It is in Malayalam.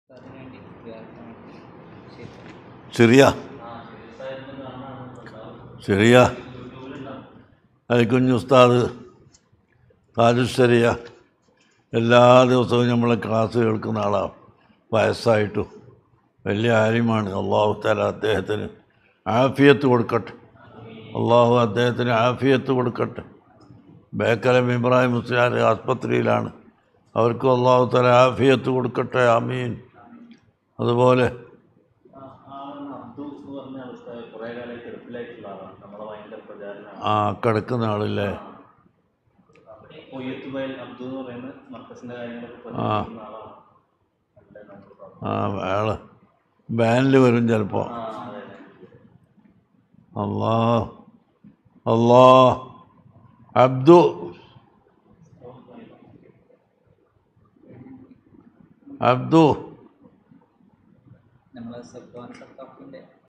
അതിനുവേണ്ടി പ്രാർത്ഥന ശരി ചെറിയ ചെറിയ അലിക്കുഞ്ഞ് ഉസ്താദ് താജുശ്ശേരിയ എല്ലാ ദിവസവും നമ്മളെ ക്ലാസ് കേൾക്കുന്ന ആളാണ് വയസ്സായിട്ടും വലിയ കാര്യമാണ് അള്ളാഹു താല അദ്ദേഹത്തിന് ആഫിയത്ത് കൊടുക്കട്ടെ അള്ളാഹു അദ്ദേഹത്തിന് ആഫിയത്ത് കൊടുക്കട്ടെ ബേക്കലം ഇബ്രാഹിം മുസ്ലിയാർ ആസ്പത്രിയിലാണ് അവർക്കും അള്ളാഹു താല ആഫിയത്ത് കൊടുക്കട്ടെ ആമീൻ അതുപോലെ അബ്ദു എന്ന് പറഞ്ഞ അവസ്ഥ കുറേ കാലം കിടപ്പിലായിട്ടുള്ള ആളാണ് നമ്മളെ ഭയങ്കര പ്രചാരണമാണ് ആ കിടക്കുന്ന ആളില്ലേ ഒയ്യത്തുബൈൽ അബ്ദു എന്ന് പറയുന്ന മർക്കസിന്റെ കാര്യങ്ങളൊക്കെ ആ. പ്രചരിപ്പിക്കുന്ന ആളാണ് നല്ല നമുക്ക് പറഞ്ഞു. ആ അയാൾ ബാനിൽ വരും ചിലപ്പോൾ ആ അതെ അതെ അല്ലാ അല്ലാ അബ്ദു അബ്ദു നമ്മളെ സബ്ബാൻ സത്താഫിൻ്റെ